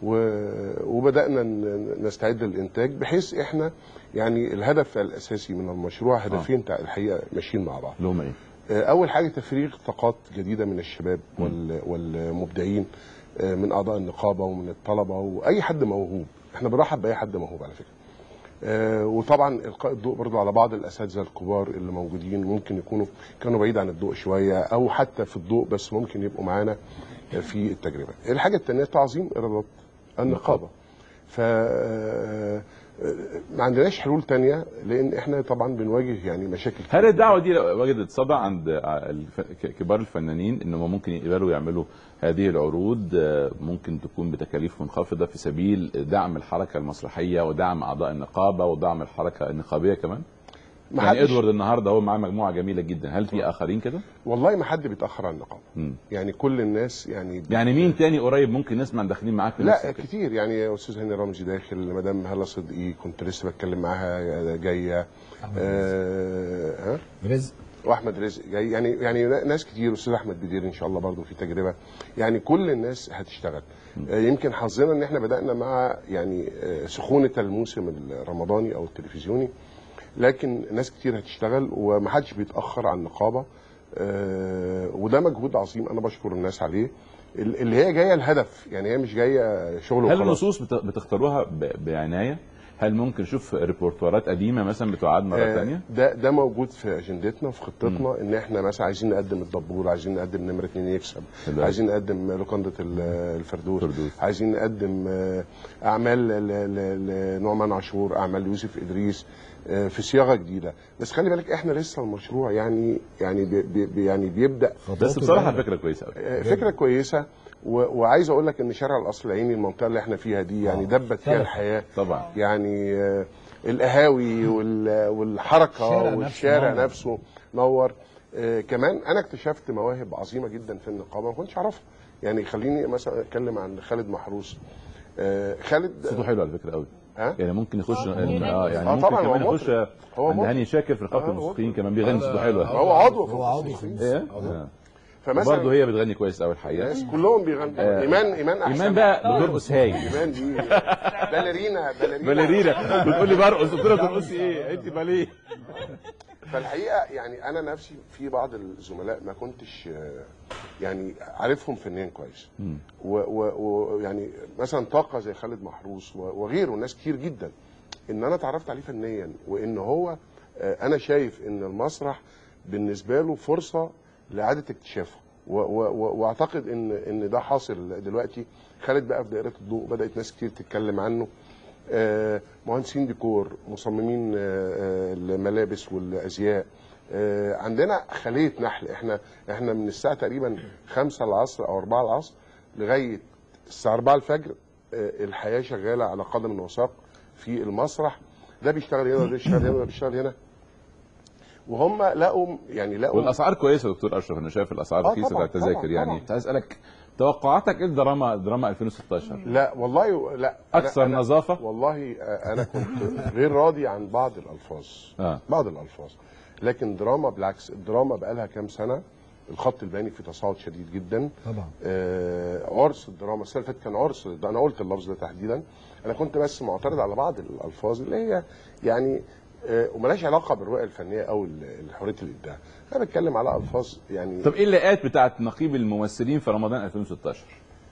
و- وبدانا ن- نستعد للانتاج بحيث احنا يعني الهدف الاساسي من المشروع هدفين تع- الحقيقه ماشيين مع بعض اللي هم ايه؟ آه، اول حاجه تفريغ طاقات جديده من الشباب وال- والمبدعين آه، من اعضاء النقابه ومن الطلبه واي حد موهوب احنا بنرحب باي حد موهوب على فكره آه، وطبعا القاء الضوء برضو على بعض الاساتذه الكبار اللي موجودين ممكن يكونوا كانوا بعيد عن الضوء شويه او حتى في الضوء بس ممكن يبقوا معانا في التجربه الحاجه الثانيه تعظيم ايرادات النقابه ف آه، آه، ما عندناش حلول تانية لان احنا طبعا بنواجه يعني مشاكل هل الدعوه دي لو وجدت صدى عند الف- ك- كبار الفنانين ان هم ممكن يقبلوا يعملوا هذه العروض آه، ممكن تكون بتكاليف منخفضه في سبيل دعم الحركه المسرحيه ودعم اعضاء النقابه ودعم الحركه النقابيه كمان؟ ما يعني حدش- ادوارد النهارده هو معاه مجموعه جميله جدا هل في اخرين كده؟ والله ما حد بيتاخر عن النقابه مم. يعني كل الناس يعني يعني مين تاني قريب ممكن نسمع داخلين معاك في لا نفس الفكرة؟ كتير يعني استاذ هاني رمزي داخل مدام هلا صدقي كنت لسه بتكلم معاها جايه آه ها رزق واحمد رزق جاي يعني يعني ناس كتير استاذ احمد بدير ان شاء الله برضو في تجربه يعني كل الناس هتشتغل آه يمكن حظنا ان احنا بدانا مع يعني آه سخونه الموسم الرمضاني او التلفزيوني لكن ناس كتير هتشتغل ومحدش بيتاخر عن النقابه آه وده مجهود عظيم انا بشكر الناس عليه ال- اللي هي جايه الهدف يعني هي مش جايه شغل هل وخلاص النصوص بت- بتختاروها ب- بعنايه؟ هل ممكن نشوف ريبورتوارات قديمه مثلا بتعاد مره آه، ثانيه؟ ده ده موجود في اجندتنا وفي خطتنا ان احنا مثلا عايزين نقدم الدبور عايزين نقدم نمره اتنين يكسب حلو. عايزين نقدم لوكاندا ال- الفردوس الفردوس. عايزين نقدم آه، اعمال ل- ل- لنعمان عاشور اعمال يوسف ادريس آه، في صياغه جديده بس خلي بالك احنا لسه المشروع يعني يعني بي بي يعني بيبدا بس بصراحه فكره كويسه قوي آه، فكره كويسه و- وعايز اقول لك ان شارع القصر العيني المنطقه اللي احنا فيها دي يعني دبت فيها طبعا. الحياه طبعا يعني آه، القهاوي وال- والحركه الشارع نفسه والشارع نور. نفسه نور آه، كمان انا اكتشفت مواهب عظيمه جدا في النقابه ما كنتش اعرفها يعني خليني مثلا اتكلم عن خالد محروس آه، خالد صوته حلو على فكره قوي ها يعني ممكن يخش اه يعني آه، ممكن طبعا هو كمان يخش مطرب. هو عند مطرب. هاني شاكر في رقابه آه، الموسيقيين كمان بيغني صوته حلو هو عضو في هو عضو الموسيقى. في ايه آه. فمثلا برضه هي بتغني كويس قوي الحقيقه الناس كلهم بيغنوا آه. ايمان ايمان احسن ايمان بقى بترقص هايل ايمان دي باليرينا باليرينا باليرينا بتقول لي برقص قلت لها بترقصي ايه انت باليه فالحقيقه يعني انا نفسي في بعض الزملاء ما كنتش آه، يعني عارفهم فنيا كويس ويعني مثلا طاقه زي خالد محروس و- وغيره ناس كتير جدا ان انا اتعرفت عليه فنيا وان هو آه، انا شايف ان المسرح بالنسبه له فرصه لاعاده اكتشافه و- و- و- واعتقد ان ان ده حاصل دلوقتي خالد بقى في دائره الضوء بدات ناس كتير تتكلم عنه آه، مهندسين ديكور مصممين آه، آه، الملابس والازياء آه، عندنا خليه نحل احنا احنا من الساعه تقريبا 5 العصر او 4 العصر لغايه الساعه 4 الفجر آه، الحياه شغاله على قدم وساق في المسرح ده بيشتغل هنا وده بيشتغل هنا وده بيشتغل هنا وهم لقوا يعني لقوا والاسعار كويسه يا دكتور اشرف انا شايف الاسعار آه رخيصه طبعاً، بتاعت التذاكر طبعاً، يعني طبعاً. كنت عايز اسالك توقعاتك ايه الدراما دراما 2016 لا والله لا أنا- أكثر أنا نظافة؟ والله آه، انا كنت غير راضي عن بعض الالفاظ آه. بعض الالفاظ لكن دراما بالعكس الدراما بقى لها كام سنه الخط البياني في تصاعد شديد جدا طبعا آه عرس الدراما السنه اللي فاتت كان عرس ده انا قلت اللفظ ده تحديدا انا كنت بس معترض على بعض الالفاظ اللي هي يعني آه وملهاش علاقه بالرؤيه الفنيه او ال- حريه الابداع انا بتكلم على الفاظ يعني طب ايه اللقاءات بتاعت نقيب الممثلين في رمضان 2016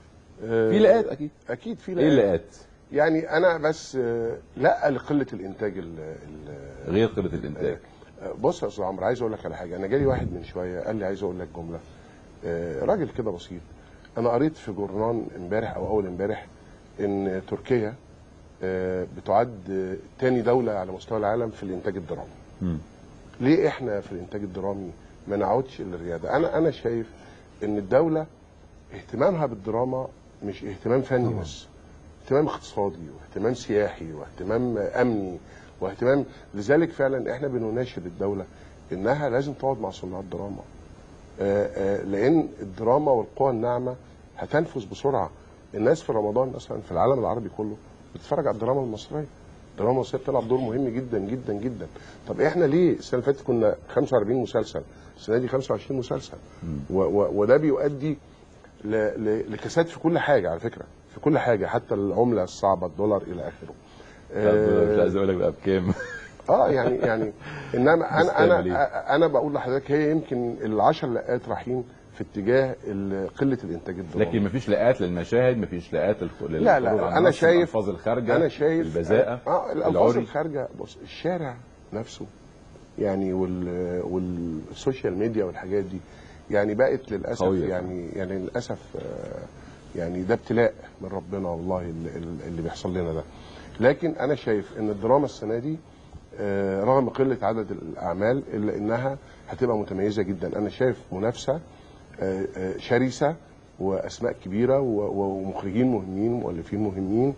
آه في لقاءات اكيد اكيد في ايه لقاءات اللقاءات يعني انا بس آه، لا لقله الانتاج ال- ال- غير قله الانتاج آه، بص يا استاذ عمرو عايز اقول لك على حاجه انا جالي واحد من شويه قال لي عايز اقول لك جمله آه، راجل كده بسيط انا قريت في جورنان امبارح او اول امبارح ان تركيا آه، بتعد آه، تاني دوله على مستوى العالم في الانتاج الدرامي مم. ليه احنا في الانتاج الدرامي ما نعودش للرياده انا انا شايف ان الدوله اهتمامها بالدراما مش اهتمام فني بس اهتمام اقتصادي واهتمام سياحي واهتمام امني واهتمام لذلك فعلا احنا بنناشد الدوله انها لازم تقعد مع صناع الدراما آه، آه، لان الدراما والقوى الناعمه هتنفذ بسرعه الناس في رمضان مثلا في العالم العربي كله بتتفرج على الدراما المصريه الدراما المصريه بتلعب دور مهم جدا جدا جدا طب احنا ليه السنه اللي فاتت كنا 45 مسلسل السنه دي 25 مسلسل و و وده بيؤدي ل- ل- لكساد في كل حاجه على فكره في كل حاجه حتى العمله الصعبه الدولار الى اخره لا، مش عايز اقول لك بقى بكام اه يعني يعني انما انا تعمل إيه؟ انا انا بقول لحضرتك هي يمكن العشر لقات رايحين في اتجاه ال- قله الانتاج الدرامي لكن مفيش لقاءات للمشاهد مفيش لقاءات للخ... لا لا, للخروج عن لا انا النص، شايف الالفاظ الخارجه انا شايف البذاءه اه الالفاظ العري. الخارجه بص الشارع نفسه يعني وال والسوشيال ميديا والحاجات دي يعني بقت للاسف قوية يعني يعني للاسف آه، يعني ده ابتلاء من ربنا والله اللي, اللي بيحصل لنا ده لكن انا شايف ان الدراما السنه دي آه، رغم قله عدد الاعمال الا انها هتبقى متميزه جدا انا شايف منافسه آه، آه، شرسه واسماء كبيره و- و- ومخرجين مهمين ومؤلفين مهمين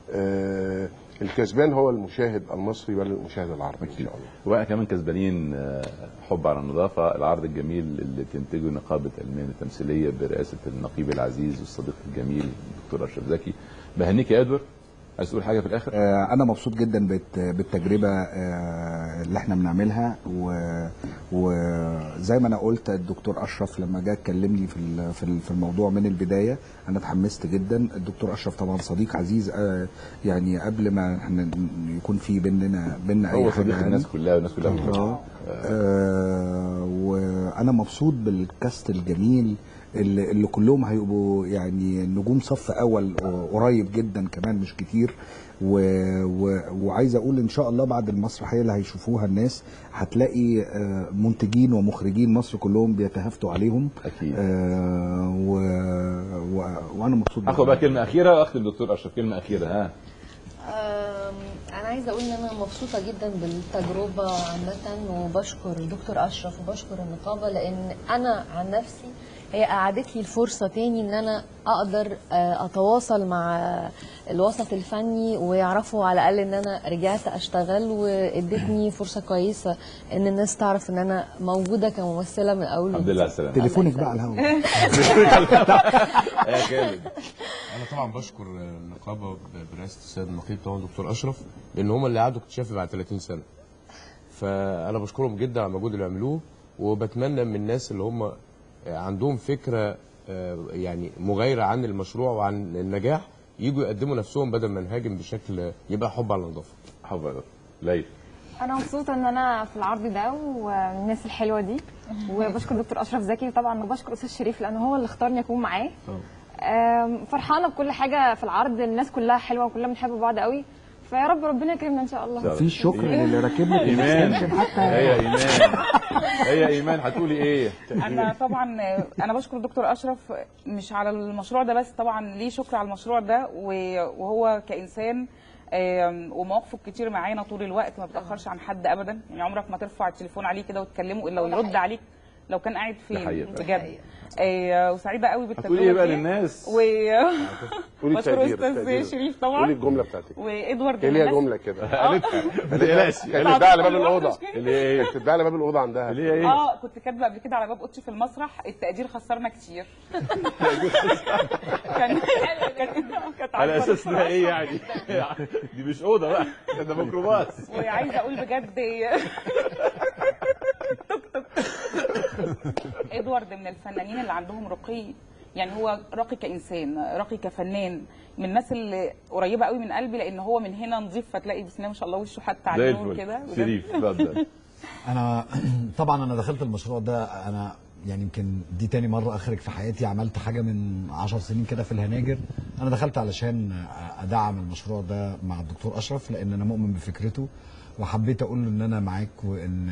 آه، الكسبان هو المشاهد المصري ولا المشاهد العربي ان شاء الله وبقى كمان كسبانين آه، حب على النظافه العرض الجميل اللي بتنتجه نقابه المهن التمثيليه برئاسه النقيب العزيز والصديق الجميل الدكتور اشرف زكي بهنيك يا ادوار عايز تقول حاجه في الاخر آه، انا مبسوط جدا بت- بالتجربه آه، اللي احنا بنعملها و- وزي ما انا قلت الدكتور اشرف لما جه كلمني في ال- في ال- في الموضوع من البدايه انا اتحمست جدا الدكتور اشرف طبعا صديق عزيز آه، يعني قبل ما احنا ن- يكون في بيننا بيننا اي هو حاجه صديق يعني. الناس كلها والناس كلها بتحبه. آه. آه وانا مبسوط بالكاست الجميل اللي, اللي كلهم هيبقوا يعني نجوم صف اول قريب جدا كمان مش كتير و... و... وعايز اقول ان شاء الله بعد المسرحيه اللي هيشوفوها الناس هتلاقي آه، منتجين ومخرجين مصر كلهم بيتهافتوا عليهم اكيد آه و... و... وانا مبسوط اخد بقى كلمه اخيره واختم دكتور اشرف كلمه اخيره ها أم، انا عايزه اقول ان انا مبسوطه جدا بالتجربه عامه وبشكر الدكتور اشرف وبشكر النقابه لان انا عن نفسي هي قعدت لي الفرصه تاني ان انا اقدر آه، اتواصل مع الوسط الفني ويعرفوا على الاقل ان انا رجعت اشتغل وادتني فرصه كويسه ان الناس تعرف ان انا موجوده كممثله من اول الحمد لله على السلامه تليفونك بقى على الهواء يا خالد انا طبعا بشكر النقابه برئاسه السيد النقيب طبعا دكتور اشرف لان هم اللي قعدوا اكتشافي بعد 30 سنه فانا بشكرهم جدا على المجهود اللي عملوه وبتمنى من الناس اللي هم عندهم فكره آه، يعني مغايره عن المشروع وعن النجاح يجوا يقدموا نفسهم بدل ما نهاجم بشكل يبقى حب على النظافه حب على ليلى انا مبسوطه ان انا في العرض ده والناس الحلوه دي وبشكر دكتور اشرف زكي طبعا وبشكر استاذ شريف لان هو اللي اختارني اكون معاه آم، فرحانه بكل حاجه في العرض الناس كلها حلوه وكلنا بنحب بعض قوي فيا رب ربنا يكرمنا ان شاء الله في شكر للي راكب لك ايمان الاكستنشن حتى هي ايمان هي ايمان هتقولي ايه انا طبعا انا بشكر الدكتور اشرف مش على المشروع ده بس طبعا ليه شكر على المشروع ده و- وهو كانسان آم، ومواقفه كتير معانا طول الوقت ما بتاخرش عن حد ابدا يعني عمرك ما ترفع التليفون عليه كده وتكلمه الا ويرد عليك لو كان قاعد فين حقيقة. بجد آه، وسعيده قوي بالتجربه هتقولي ايه بقى دي. للناس؟ و قولي بشكر تقدير استاذ تقدير. شريف قولي طبعا الجمله بتاعتك وادوارد هي ليها الناس- جمله كده قالتها ما تقلقش كانت بتتباع على باب الاوضه اللي هي ايه؟ كانت بتتباع على باب الاوضه عندها اللي هي ايه؟ اه كنت كاتبه قبل كده على باب اوضتي في المسرح التقدير خسرنا كتير كان كان كانت على عاجبة اساس انها ايه يعني؟ دي مش اوضه بقى ده ميكروباص وعايزه اقول بجد توك توك ادوارد من الفنانين اللي عندهم رقي يعني هو راقي كانسان راقي كفنان من الناس اللي قريبه قوي من قلبي لان هو من هنا نظيف فتلاقي بسم الله ما شاء الله وشه حتى زي على النور الفل كده بجد. شريف اتفضل انا طبعا انا دخلت المشروع ده انا يعني يمكن دي تاني مره اخرج في حياتي عملت حاجه من عشر سنين كده في الهناجر انا دخلت علشان ادعم المشروع ده مع الدكتور اشرف لان انا مؤمن بفكرته وحبيت اقول له ان انا معاك وان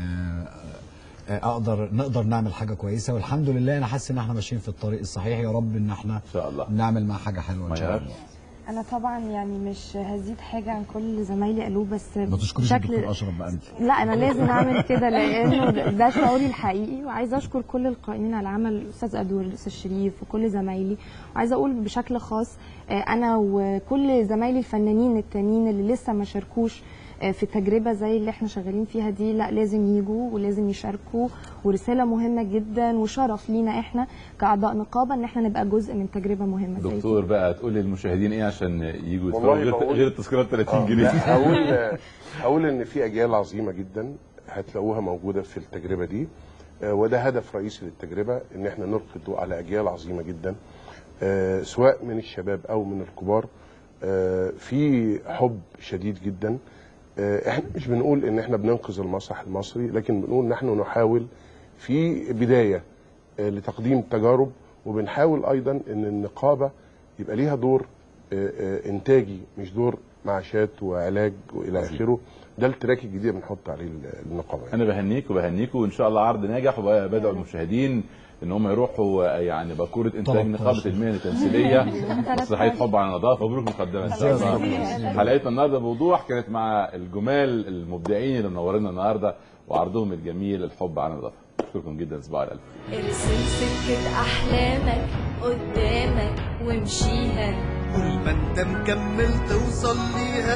اقدر نقدر نعمل حاجه كويسه والحمد لله انا حاسس ان احنا ماشيين في الطريق الصحيح يا رب ان احنا ان شاء الله نعمل معاه حاجه حلوه ان شاء ميار. الله انا طبعا يعني مش هزيد حاجه عن كل زمايلي قالوه بس ما تشكريش الدكتور اشرف بقى انت لا انا لازم اعمل كده لانه ده شعوري الحقيقي وعايزه اشكر كل القائمين على العمل الاستاذ ادوار الاستاذ شريف وكل زمايلي وعايزه اقول بشكل خاص آه، انا وكل زمايلي الفنانين التانيين اللي لسه ما شاركوش آه، في تجربه زي اللي احنا شغالين فيها دي لا لازم يجوا ولازم يشاركوا ورساله مهمه جدا وشرف لينا احنا كاعضاء نقابه ان احنا نبقى جزء من تجربه مهمه زي دكتور بقى تقول للمشاهدين ايه عشان يجوا والله يتفرجوا غير بقول- غير التذكره 30 آه، جنيه لا، اقول اقول ان في اجيال عظيمه جدا هتلاقوها موجوده في التجربه دي آه، وده هدف رئيسي للتجربه ان احنا نلقي الضوء على اجيال عظيمه جدا آه، سواء من الشباب او من الكبار آه، في حب شديد جدا آه، احنا مش بنقول ان احنا بننقذ المسرح المصري لكن بنقول نحن نحاول في بدايه آه، لتقديم تجارب وبنحاول ايضا ان النقابه يبقى ليها دور آه، آه، انتاجي مش دور معاشات وعلاج والى اخره ده التراك الجديد اللي بنحط عليه النقابه يعني. انا بهنيك وبهنيك وان شاء الله عرض ناجح وبدعو المشاهدين ان هم يروحوا يعني باكوره انتاج 13. نقابه المهن التمثيليه مسرحيه حب على النظافه مبروك مقدما حلقتنا النهارده بوضوح كانت مع الجمال المبدعين اللي منورينا النهارده وعرضهم الجميل الحب على النظافه اشكركم جدا صباح الالف ارسم سكة أحلامك قدامك وامشيها طول ما انت مكمل توصل ليها